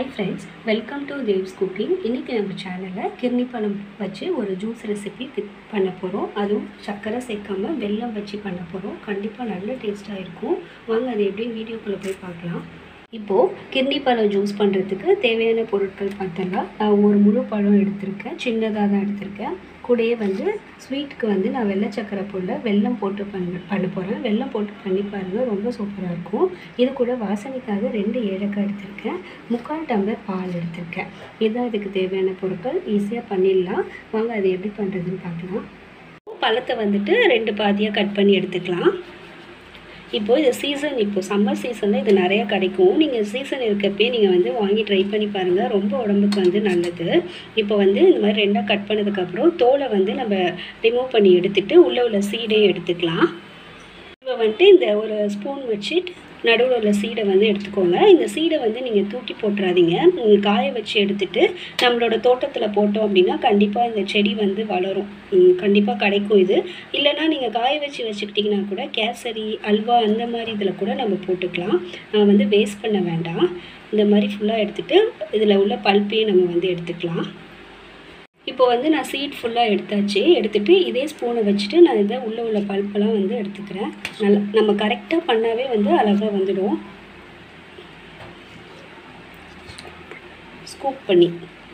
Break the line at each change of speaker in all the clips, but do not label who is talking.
hi friends welcome to Dev's cooking இன்றைக்கி நம்ம சேனலில் கிர்னி பழம் வச்சு ஒரு ஜூஸ் ரெசிபி பண்ண போகிறோம் அதுவும் சர்க்கரை சேர்க்காம வெல்லம் வச்சு பண்ண போகிறோம் கண்டிப்பாக நல்ல டேஸ்ட்டாக இருக்கும் வாங்க அது எப்படின்னு வீடியோக்குள்ளே போய் பார்க்கலாம் இப்போது கிர்னி பழம் ஜூஸ் பண்ணுறதுக்கு தேவையான பொருட்கள் பார்த்தலாம் நான் ஒரு முழு பழம் எடுத்திருக்கேன் சின்னதாக தான் எடுத்திருக்கேன் கூடயே வந்து ஸ்வீட்டுக்கு வந்து நான் வெள்ளை சக்கரை போல் வெல்லம் போட்டு பண்ண பண்ண போகிறேன் வெல்லம் போட்டு பண்ணி பாருங்கள் ரொம்ப சூப்பராக இருக்கும் இது கூட வாசனைக்காக ரெண்டு ஏலக்காய் எடுத்திருக்கேன் முக்கால் டம்ளர் பால் எடுத்திருக்கேன் இதுதான் இதுக்கு தேவையான பொருட்கள் ஈஸியாக பண்ணிடலாம் வாங்க அது எப்படி பண்ணுறதுன்னு பார்க்கலாம் பழத்தை வந்துட்டு ரெண்டு பாதியாக கட் பண்ணி எடுத்துக்கலாம் இப்போ இது சீசன் இப்போ சம்மர் சீசனில் இது நிறையா கிடைக்கும் நீங்கள் சீசன் இருக்கப்பே நீங்கள் வந்து வாங்கி ட்ரை பண்ணி பாருங்கள் ரொம்ப உடம்புக்கு வந்து நல்லது இப்போ வந்து இந்த மாதிரி ரெண்டாக கட் பண்ணதுக்கப்புறம் தோலை வந்து நம்ம ரிமூவ் பண்ணி எடுத்துட்டு உள்ளே உள்ள சீடையும் எடுத்துக்கலாம் இப்போ வந்துட்டு இந்த ஒரு ஸ்பூன் வச்சுட்டு நடுவில் உள்ள சீடை வந்து எடுத்துக்கோங்க இந்த சீடை வந்து நீங்கள் தூக்கி போட்டுறாதீங்க நீங்கள் காய வச்சு எடுத்துட்டு நம்மளோட தோட்டத்தில் போட்டோம் அப்படின்னா கண்டிப்பாக இந்த செடி வந்து வளரும் கண்டிப்பாக கிடைக்கும் இது இல்லைனா நீங்கள் காய வச்சு வச்சுக்கிட்டிங்கன்னா கூட கேசரி அல்வா அந்த மாதிரி இதில் கூட நம்ம போட்டுக்கலாம் நான் வந்து வேஸ்ட் பண்ண வேண்டாம் இந்த மாதிரி ஃபுல்லாக எடுத்துகிட்டு இதில் உள்ள பல்ப்பையும் நம்ம வந்து எடுத்துக்கலாம் இப்போ வந்து நான் சீட் ஃபுல்லாக எடுத்தாச்சு எடுத்துகிட்டு இதே ஸ்பூனை வச்சுட்டு நான் இதை உள்ளே உள்ள பல்பெல்லாம் வந்து எடுத்துக்கிறேன் நல்லா நம்ம கரெக்டாக பண்ணாவே வந்து அழகாக வந்துடும் ஸ்கூப் பண்ணி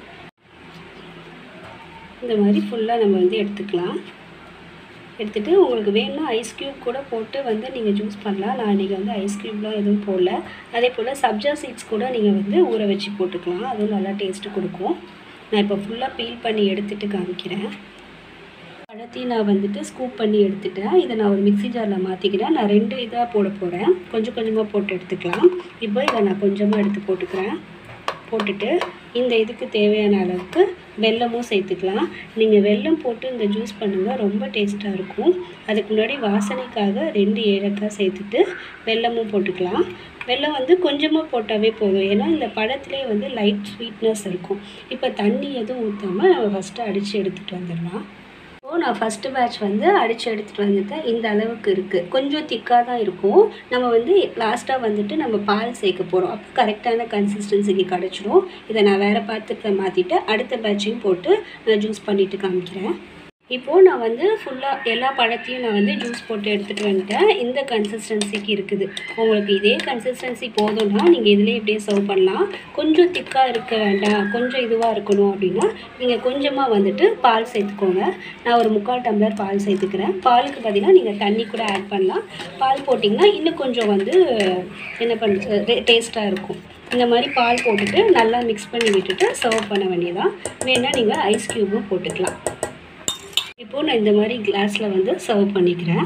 இந்த மாதிரி ஃபுல்லாக நம்ம வந்து எடுத்துக்கலாம் எடுத்துகிட்டு உங்களுக்கு வேணும்னா ஐஸ் க்யூப் கூட போட்டு வந்து நீங்கள் ஜூஸ் பண்ணலாம் நான் இன்றைக்கி வந்து ஐஸ் க்யூப்லாம் எதுவும் போடல அதே போல் சப்ஜா சீட்ஸ் கூட நீங்கள் வந்து ஊற வச்சு போட்டுக்கலாம் அதுவும் நல்லா டேஸ்ட்டு கொடுக்கும் நான் இப்போ ஃபுல்லாக பீல் பண்ணி எடுத்துகிட்டு காமிக்கிறேன் பழத்தையும் நான் வந்துட்டு ஸ்கூப் பண்ணி எடுத்துட்டேன் இதை நான் ஒரு மிக்ஸி ஜாரில் மாற்றிக்கிறேன் நான் ரெண்டு இதாக போட போகிறேன் கொஞ்சம் கொஞ்சமாக போட்டு எடுத்துக்கலாம் இப்போ இதை நான் கொஞ்சமாக எடுத்து போட்டுக்கிறேன் போட்டுட்டு இந்த இதுக்கு தேவையான அளவுக்கு வெல்லமும் சேர்த்துக்கலாம் நீங்கள் வெல்லம் போட்டு இந்த ஜூஸ் பண்ணுங்கள் ரொம்ப டேஸ்ட்டாக இருக்கும் அதுக்கு முன்னாடி வாசனைக்காக ரெண்டு ஏலக்காய் சேர்த்துட்டு வெல்லமும் போட்டுக்கலாம் வெல்லம் வந்து கொஞ்சமாக போட்டாவே போதும் ஏன்னா இந்த பழத்துலேயே வந்து லைட் ஸ்வீட்னஸ் இருக்கும் இப்போ தண்ணி எதுவும் ஊற்றாமல் நம்ம ஃபஸ்ட்டு அடித்து எடுத்துகிட்டு வந்துடலாம் இப்போது நான் ஃபஸ்ட்டு பேட்ச் வந்து அடித்து எடுத்துகிட்டு வந்துட்டேன் இந்த அளவுக்கு இருக்குது கொஞ்சம் திக்காக தான் இருக்கும் நம்ம வந்து லாஸ்ட்டாக வந்துட்டு நம்ம பால் சேர்க்க போகிறோம் அப்போ கரெக்டான கன்சிஸ்டன்சிக்கு கிடச்சிரும் இதை நான் வேறு பாத்திரத்தில் மாற்றிட்டு அடுத்த பேட்சையும் போட்டு நான் ஜூஸ் பண்ணிவிட்டு காமிக்கிறேன் இப்போது நான் வந்து ஃபுல்லாக எல்லா பழத்தையும் நான் வந்து ஜூஸ் போட்டு எடுத்துகிட்டு வந்துட்டேன் இந்த கன்சிஸ்டன்சிக்கு இருக்குது உங்களுக்கு இதே கன்சிஸ்டன்சி போதும்னா நீங்கள் இதிலே இப்படியே சர்வ் பண்ணலாம் கொஞ்சம் திக்காக இருக்க வேண்டாம் கொஞ்சம் இதுவாக இருக்கணும் அப்படின்னா நீங்கள் கொஞ்சமாக வந்துட்டு பால் சேர்த்துக்கோங்க நான் ஒரு முக்கால் டம்ளர் பால் சேர்த்துக்கிறேன் பாலுக்கு பார்த்தீங்கன்னா நீங்கள் தண்ணி கூட ஆட் பண்ணலாம் பால் போட்டிங்கன்னா இன்னும் கொஞ்சம் வந்து என்ன பண்ணுறது டேஸ்ட்டாக இருக்கும் இந்த மாதிரி பால் போட்டுட்டு நல்லா மிக்ஸ் பண்ணி விட்டுட்டு சர்வ் பண்ண வேண்டியதான் வேணால் நீங்கள் ஐஸ் க்யூபும் போட்டுக்கலாம் இப்போது நான் இந்த மாதிரி கிளாஸில் வந்து சர்வ் பண்ணிக்கிறேன்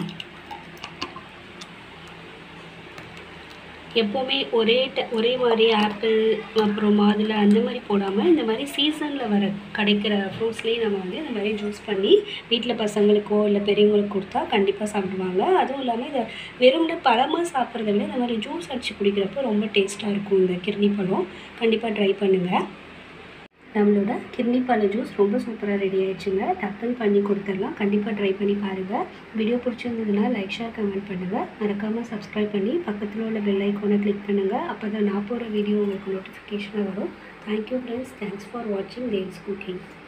எப்போவுமே ஒரே ட ஒரே மாதிரி ஆப்பிள் அப்புறம் மாதுளை அந்த மாதிரி போடாமல் இந்த மாதிரி சீசனில் வர கிடைக்கிற ஃப்ரூட்ஸ்லேயே நம்ம வந்து இந்த மாதிரி ஜூஸ் பண்ணி வீட்டில் பசங்களுக்கோ இல்லை பெரியவங்களுக்கு கொடுத்தா கண்டிப்பாக சாப்பிடுவாங்க அதுவும் இல்லாமல் இதை வெறும்னே பழமாக சாப்பிட்றத விட இந்த மாதிரி ஜூஸ் அடித்து குடிக்கிறப்போ ரொம்ப டேஸ்ட்டாக இருக்கும் இந்த கிர்னி பழம் கண்டிப்பாக ட்ரை பண்ணுங்கள் நம்மளோட கிர்னி பழ ஜூஸ் ரொம்ப சூப்பராக ரெடி ஆயிடுச்சுங்க டக்குன்னு பண்ணி கொடுத்துடலாம் கண்டிப்பாக ட்ரை பண்ணி பாருங்கள் வீடியோ பிடிச்சிருந்ததுன்னா லைக் ஷேர் கமெண்ட் பண்ணுங்கள் மறக்காமல் சப்ஸ்கிரைப் பண்ணி பக்கத்தில் உள்ள பெல் ஐக்கோனை கிளிக் பண்ணுங்கள் அப்போ தான் நான் போகிற வீடியோ உங்களுக்கு நோட்டிஃபிகேஷனாக வரும் தேங்க்யூ ஃப்ரெண்ட்ஸ் தேங்க்ஸ் ஃபார் வாட்சிங் தேவ்ஸ் குக்கிங்